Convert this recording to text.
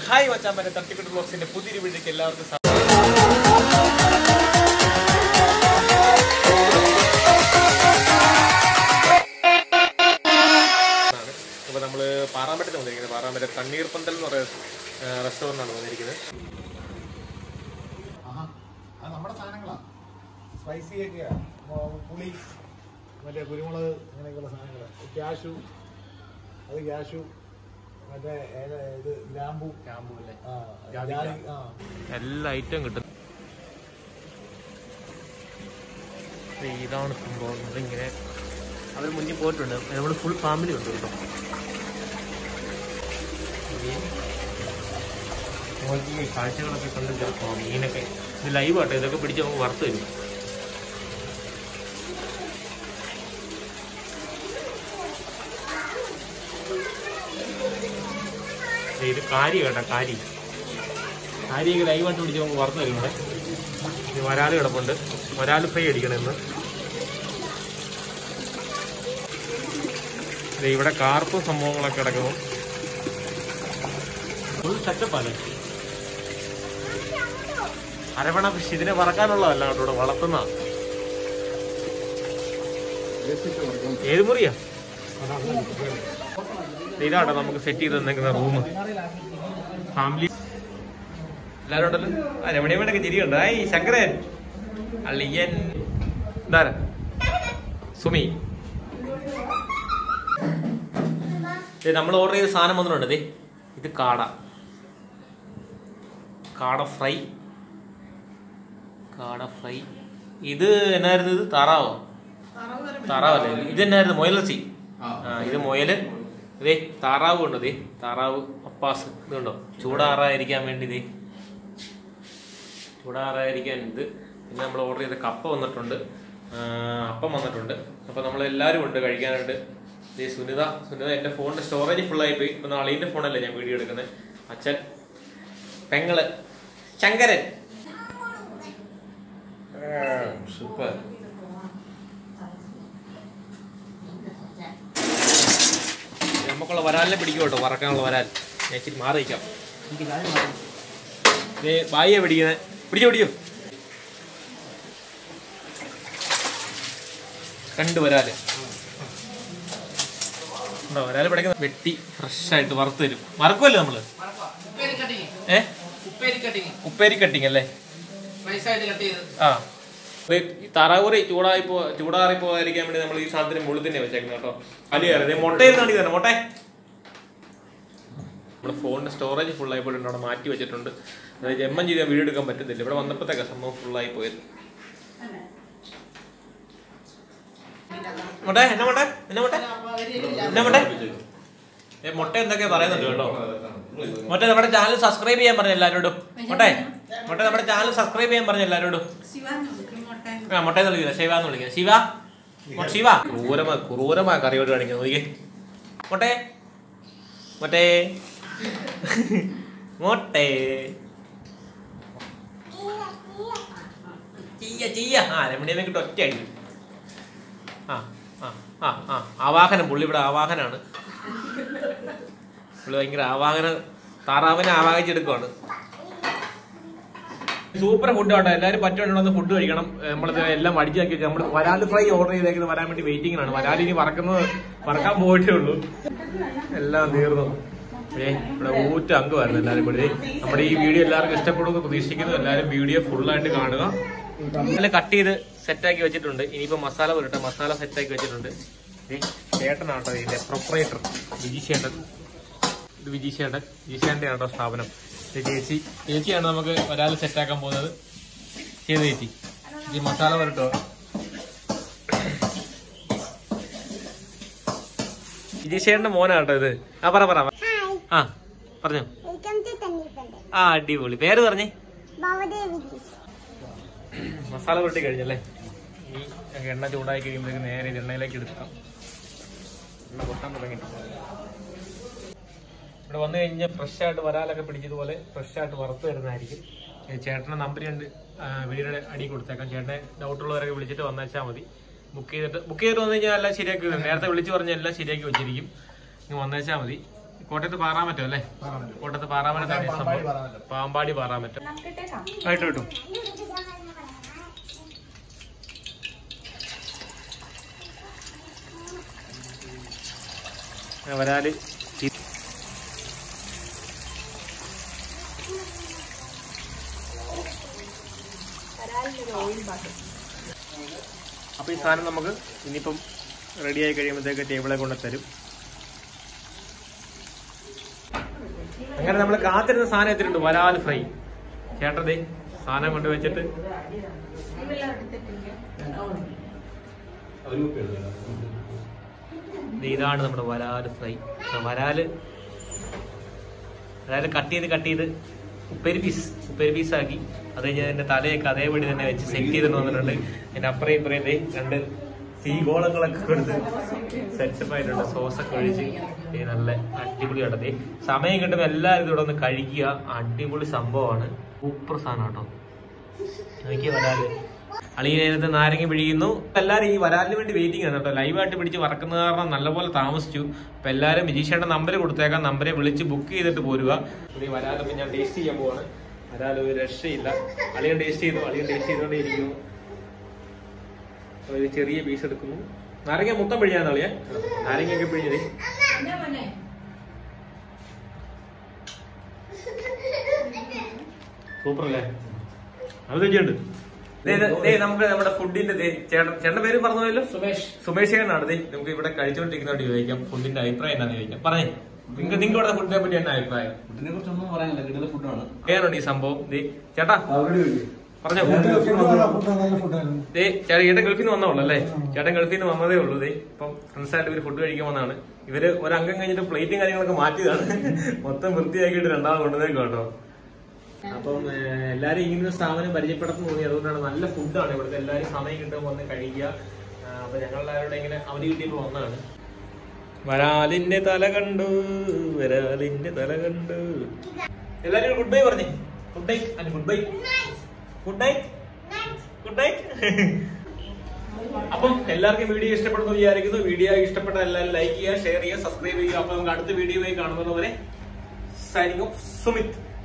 Hi മച്ചാമ്പന്റെ തട്ടിക്കുട്ട് ബ്ലോഗ്സിന്റെ പുതിയൊരു വീഡിയോക്ക് എല്ലാവർക്കും സ്വാഗതം. ആണ്. അപ്പൊ നമ്മള് പാറാമ്പറ്റത്ത് വന്നിരിക്കുന്നത് പാറാമ്പറ്റ കണ്ണീർ പന്തൽ എന്ന് പറയുന്ന റെസ്റ്റോറൻ്റ് ആണ് വന്നിരിക്കുന്നത് ആഹാ. അത് നമ്മുടെ സാധനങ്ങളാ സ്പൈസി ഒക്കെയാ മോ- പുളി മറ്റേ കുരുമുളക് അങ്ങനെയൊക്കെയുള്ള സാധനങ്ങൾ ക്യാഷു അത് ക്യാഷു മറ്റേ ഏത- ഇത് ലാമ്പു ആ, ജാതി ആ എല്ലാ ഐറ്റം കിട്ടും ദേ ഇതാണ് സംഭവം ഇതിങ്ങനെ അവർ മുന്നിൽ പോയിട്ടുണ്ട് നമ്മൾ ഫുൾ ഫാമിലി ഉണ്ട് കേട്ടോ നമുക്ക് ഈ കാഴ്ചകളൊക്കെ കണ്ട് ചിലപ്പോൾ മീനൊക്കെ ഇത് ലൈവ് ആട്ടോ ഇതൊക്കെ പിടിച്ച് നമുക്ക് വറുത്ത് തരും ദേ ഇത് കാരി കേട്ടോ കാരി കാരിയൊക്കെ ലൈവായിട്ട് പിടിച്ച് നമുക്ക് വറുത്ത് തരും ഇവിടെ ഇനി വരാല് കിടപ്പുണ്ട് വരാല് ഫ്രൈ അടിക്കണം ഇന്ന് ദേ ഇവിടെ കാർപ്പും സംഭവങ്ങളൊക്കെ കിടക്കുന്നു ഫുൾ സെറ്റപ്പല്ലേ അരവണ ഫിഷ് ഇതിനെ വറക്കാനുള്ളതല്ല കേട്ടോ ഇവിടെ വളർത്തുന്ന ഏത് മുറിയാ ദേ ഇതാട്ടോ നമുക്ക് സെറ്റ് ചെയ്ത് തന്നേക്കുന്ന റൂം ഫാമിലി എല്ലാരും ഉണ്ടല്ലോ ആ രമണിയമ്മയുടെ ചിരിയുണ്ട് ഐ ശങ്കരൻ അള്ളിയൻ ഇതാരാ സുമി നമ്മൾ ഓർഡർ ചെയ്ത സാധനം വന്നിട്ടുണ്ട് ദേ ഇത് കാട കാട ഫ്രൈ കാട ഫ്രൈ ഇത് എന്നായിരുന്നു ഇത് താറാവോ താറാവല്ലേ ഇത് എന്നായിരുന്നു മുയലച്ചി ആ ഇത് മുയല് ഇതേ താറാവ് ഉണ്ട് ദേ താറാവ് അപ്പാസ് ഇതുണ്ടോ ചൂടാറാതിരിക്കാൻ വേണ്ടി ദേ ചൂടാറാതിരിക്കാൻ ഇത് പിന്നെ നമ്മൾ ഓർഡർ ചെയ്ത കപ്പ വന്നിട്ടുണ്ട് ആ, അപ്പം വന്നിട്ടുണ്ട് അപ്പോൾ നമ്മൾ എല്ലാവരും ഉണ്ട് കഴിക്കാനായിട്ട് ദേ സുനിത സുനിത എൻ്റെ ഫോണിൻ്റെ സ്റ്റോറേജ് ഫുള്ളായി പോയി ഇപ്പം നാളീൻ്റെ ഫോണല്ലേ ഞാൻ വീഡിയോ എടുക്കുന്നത് അച്ഛൻ പെങ്ങള് ശങ്കരൻ സൂപ്പർ നമുക്കുള്ള വരാലിനെ പിടിക്കും കേട്ടോ വറക്കാനുള്ള വരാൽ ഞാൻ ഇച്ചിരി മാറി വയ്ക്കാം ദേ ബായിയെ പിടിക്കുന്നത് പിടിച്ചോ പിടിച്ചോ രണ്ട് വരാല് ഉണ്ടോ വരാല് പിടിക്കുന്ന വെട്ടി ഫ്രഷ് ആയിട്ട് വറുത്ത് തരും വറക്കുമല്ലോ നമ്മള് ഉപ്പേരി കട്ടിങ് ഏ ഉപ്പേരി കട്ടിങ് ഉപ്പേരി കട്ടിങ് അല്ലേ നൈസായിട്ട് കട്ട് ചെയ്ത് ആ ദേ ഈ താറാവൂരി ചൂടായി പോ ചൂടാറി പോകാതിരിക്കാൻ വേണ്ടി നമ്മൾ ഈ സാധനത്തിന് മുകളിൽ തന്നെ വെച്ചേക്കുന്നത് കേട്ടോ അലിയാറ് മുട്ടയിൽ കാണിച്ചു തന്നെ മുട്ടേ നമ്മുടെ ഫോണിന്റെ സ്റ്റോറേജ് ഫുൾ ആയി പോയിട്ടുണ്ട് അവിടെ മാറ്റി വെച്ചിട്ടുണ്ട് അതായത് ജമ്മം ചെയ്താൽ വീഡിയോ എടുക്കാൻ പറ്റത്തില്ല ഇവിടെ വന്നപ്പോഴത്തേക്ക് സംഭവം full ആയി പോയത് മുട്ടേ എന്നാ മുട്ടേ എന്നാ മുട്ടേ എന്നാ മുട്ടേ ഏ മുട്ട എന്തൊക്കെയാ പറയുന്നുണ്ട് കേട്ടോ മുട്ട നമ്മുടെ ചാനൽ സബ്സ്ക്രൈബ് ചെയ്യാൻ പറഞ്ഞു എല്ലാവരോടും മുട്ടേ മുട്ട നമ്മുടെ ചാനൽ സബ്സ്ക്രൈബ് ചെയ്യാൻ പറഞ്ഞു എല്ലാവരോടും ആ മുട്ടയെന്ന് വിളിക്കില്ല ശിവ എന്ന് വിളിക്കുക ശിവ മൊ- ശിവ ക്രൂരമാ ക്രൂരമാ കറിയോട് കാണിക്കുന്നത് നോക്കിയേ മുട്ടേ മറ്റേ മുട്ടേ ചീയ ചീയ ആ രമണിയെ കിട്ടും ഒറ്റ അടി ആ ആ ആ ആ ആവാഹനം പുള്ളി ഇവിടെ ആവാഹനാണ് പുള്ളി ഭയങ്കര ആവാഹന താറാവിനെ ആവാഹിച്ചെടുക്കുവാണ് സൂപ്പർ ഫുഡ് ആട്ടോ എല്ലാവരും പറ്റുവാണെങ്കിൽ ഫുഡ് കഴിക്കണം നമ്മളിത് എല്ലാം അടിച്ചാക്കി വെച്ചാൽ നമ്മൾ വരാൽ ഫ്രൈ ഓർഡർ ചെയ്തേക്കുന്നത് വരാൻ വേണ്ടി വെയിറ്റിംഗിലാണ് വരാൽ ഇനി വറക്കുന്നത് വറക്കാൻ പോയിട്ടേ ഉള്ളൂ എല്ലാം തീർന്നു ഏ ഇവിടെ ഊറ്റ അംഗമായിരുന്നു എല്ലാവരും കൂടി ദേ, നമ്മുടെ ഈ വീഡിയോ എല്ലാവർക്കും ഇഷ്ടപ്പെടുമെന്ന് പ്രതീക്ഷിക്കുന്നു എല്ലാവരും വീഡിയോ ഫുള്ളായിട്ട് കാണുക എല്ലാം കട്ട് ചെയ്ത് സെറ്റാക്കി വെച്ചിട്ടുണ്ട് ഇനിയിപ്പോ മസാല പുരട്ടെ മസാല സെറ്റാക്കി വെച്ചിട്ടുണ്ട് ദേ, ചേട്ടനാട്ടോ ഇതിന്റെ പ്രൊപ്പറേറ്റർ വിജി ചേട്ടൻ ഇത് വിജി ചേട്ടൻ വിജി ചേട്ടൻ്റെ ആട്ടോ സ്ഥാപനം ഇത് ചേച്ചി ചേച്ചിയാണ് നമുക്ക് ഒരാൾ സെറ്റാക്കാൻ പോകുന്നത് ചെയ്ത് ചേച്ചി ഈ മസാല പുരട്ടോ വിജി ചേട്ടന്റെ മോനാട്ടോ ഇത് ആ പറ പറ ആ പറഞ്ഞു വെൽക്കം ടു തണ്ണീർപ്പന്തൽ ആ അടിപൊളി പേര് പറഞ്ഞേ ഭവദേവി മസാല പുരട്ടി കഴിഞ്ഞല്ലേ ഈ എണ്ണ ചൂടായി കഴിയുമ്പോഴേക്ക് നേരെ ഇത് എണ്ണയിലേക്ക് എടുക്കാം എണ്ണ പൊട്ടാൻ തുടങ്ങിയിട്ടുണ്ട് ഇവിടെ വന്നു കഴിഞ്ഞാൽ ഫ്രഷ് ആയിട്ട് വരാലൊക്കെ പിടിച്ചതുപോലെ ഫ്രഷ് ആയിട്ട് വറുത്ത് തരുന്നതായിരിക്കും ഏ, ചേട്ടന്റെ നമ്പർ ഉണ്ട് ആ, വീടിന്റെ അടി കൊടുത്തേക്കാം ചേട്ടനെ ഡൗട്ട് ഉള്ളവരൊക്കെ വിളിച്ചിട്ട് വന്നേച്ചാൽ മതി ബുക്ക് ചെയ്തിട്ട് ബുക്ക് ചെയ്തിട്ട് വന്നു കഴിഞ്ഞാൽ എല്ലാം ശരിയാക്കി തരും. നേരത്തെ വിളിച്ച് പറഞ്ഞ എല്ലാം ശരിയാക്കി വെച്ചിരിക്കും നിങ്ങൾ വന്നേച്ചാൽ മതി കോട്ടയത്ത് പാറാമറ്റം അല്ലേ പാറാമറ്റം. കോട്ടയത്ത് പാറാമറ്റത്താണ് ഈ പാമ്പാടി സംഭവം പാറാമറ്റം. പാമ്പാടി പാറാമറ്റം നമുക്ക് ഇട്ടേക്കാം ആയിട്ട് കിട്ടും വരാല് ഈ- വരാലിന്റെ ഓയിൽ ബാക്കി അപ്പൊ ഈ സാധനം നമുക്ക് ഇനിയിപ്പം റെഡി ആയി കഴിയുമ്പോഴത്തേക്ക് ടേബിളെ കൊണ്ട് തരും അങ്ങനെ നമ്മൾ കാത്തിരുന്ന സാധനം എത്തിയിട്ടുണ്ട് വരാൽ ഫ്രൈ ചേട്ടതേ സാധനം കൊണ്ട് വെച്ചിട്ട് ഇതെല്ലാം എടുത്തിട്ടില്ല ദേ ഇതാണ് നമ്മുടെ വരാല് ഫ്രൈ വരാല് വരാല് കട്ട് ചെയ്ത് കട്ട് ചെയ്ത് ഉപ്പേരി പീസ് ഉപ്പേരി പീസ് ആക്കി അത് കഴിഞ്ഞ് അതിന്റെ തലയൊക്കെ അതേപടി തന്നെ വെച്ച് സെറ്റ് ചെയ്തിട്ട് വന്നിട്ടുണ്ട് അതിന്റെ അപ്പുറം ഇപ്പുറം ദേ രണ്ട് തീഗോളങ്ങളൊക്കെ കൊടുത്ത് സെറ്റപ്പ് ആയിട്ടുണ്ട് സോസൊക്കെ ഒഴിച്ച് ദേ നല്ല അടിപൊളി കണ്ടത് സമയം കിട്ടുമ്പോൾ എല്ലാവരും ഇവിടെ ഒന്ന് കഴിക്കുക അടിപൊളി സംഭവമാണ് സൂപ്പർ സാധനം കേട്ടോ നോക്കിയ വരാല് അളിയനകത്ത് നാരങ്ങ പിഴിയുന്നു എല്ലാരും ഈ വരാലിന് വേണ്ടി വെയിറ്റിംഗ് ആണ് കേട്ടോ ലൈവായിട്ട് പിടിച്ച് വറക്കുന്ന കാരണം നല്ലപോലെ താമസിച്ചു അപ്പൊ എല്ലാരും വിജീഷയുടെ നമ്പർ കൊടുത്തേക്കാം നമ്പറെ വിളിച്ച് ബുക്ക് ചെയ്തിട്ട് പോരുക ഈ വരാലപ്പോ ഞാൻ ടേസ്റ്റ് ചെയ്യാൻ പോവാണ് വരാൽ ഒരു രക്ഷയില്ല അളിയൻ ടേസ്റ്റ് ചെയ്തു അളിയൻ ടേസ്റ്റ് ചെയ്തോണ്ടേ ഇരിക്കുന്നു ഒരു ചെറിയ പീസ് എടുക്കുന്നു നാരങ്ങ മൊത്തം പിഴിയാന്ന് അളിയ നാരങ്ങയൊക്കെ പിഴിഞ്ഞത് സൂപ്പർ അല്ലേ അത് തെറ്റിയുണ്ട് നമുക്ക് നമ്മുടെ ഫുഡിന്റെ ദേ, ചേട്ടൻ ചേട്ടന്റെ പേര് പറഞ്ഞല്ലോ സുമേഷ് സുമേഷ് ചേട്ടനാണ് ദേ, നമുക്ക് ഇവിടെ കഴിച്ചുകൊണ്ടിരിക്കുന്നവരോട് ചോദിക്കാം ഫുഡിന്റെ അഭിപ്രായം എന്താണെന്ന് ചോദിക്കാം പറഞ്ഞേ നിങ്ങൾക്ക് നിങ്ങൾക്ക് ഇവിടെ ഫുഡിനെ പറ്റി എന്നാ അഭിപ്രായം ഫുഡിനെ കുറിച്ചൊന്നും പറയാനില്ല കിട്ടുന്ന ഫുഡാണ് ഏതാണ് ഈ സംഭവം ദേ, ചേട്ടാ പറഞ്ഞോ നല്ല ഫുഡായിരുന്നു ദേ ചേട്ടൻ ചേട്ടൻ ഗൾഫിൽ നിന്ന് വന്നോളൂ അല്ലേ ചേട്ടൻ ഗൾഫിൽ നിന്ന് വന്നതേ ഉള്ളൂ ദേ ഇപ്പം ഫ്രണ്ട്സായിട്ട് ഇവര് ഫുഡ് കഴിക്കാൻ വന്നതാണ് ഇവര് ഒരു അംഗം കഴിഞ്ഞിട്ട് പ്ലേറ്റും കാര്യങ്ങളൊക്കെ മാറ്റിയതാണ് മൊത്തം വൃത്തിയാക്കിയിട്ട് രണ്ടാമത് കൊണ്ടുവന്നേക്കും കേട്ടോ അപ്പം ഏഹ്, എല്ലാരും ഇങ്ങനെ ഒരു സ്ഥാപനം പരിചയപ്പെടുത്തുന്നു തോന്നി അതുകൊണ്ടാണ് നല്ല ഫുഡാണ് ഇവിടുത്തെ എല്ലാരും സമയം കിട്ടുമ്പോൾ വന്ന് കഴിക്കുക ആ, അപ്പൊ ഞങ്ങളെല്ലാവരുടെ ഇങ്ങനെ അവധി കിട്ടിയപ്പോൾ വന്നതാണ് വരാലിന്റെ തല കണ്ടു വരാലിന്റെ തല കണ്ടു എല്ലാരും ഗുഡ് ബൈ പറഞ്ഞേ ഗുഡ് നൈറ്റ് അല്ല good bye good night good night അപ്പം എല്ലാവർക്കും വീഡിയോ ഇഷ്ടപ്പെടുന്നു വിചാരിക്കുന്നു വീഡിയോ ഇഷ്ടപ്പെട്ട എല്ലാവരും ലൈക്ക് ചെയ്യുക ഷെയർ ചെയ്യുക സബ്സ്ക്രൈബ് ചെയ്യുക അപ്പൊ നമുക്ക് അടുത്ത വീഡിയോയിൽ കാണുന്നതുവരെ സൈനിങ് ഓഫ് സുമിത്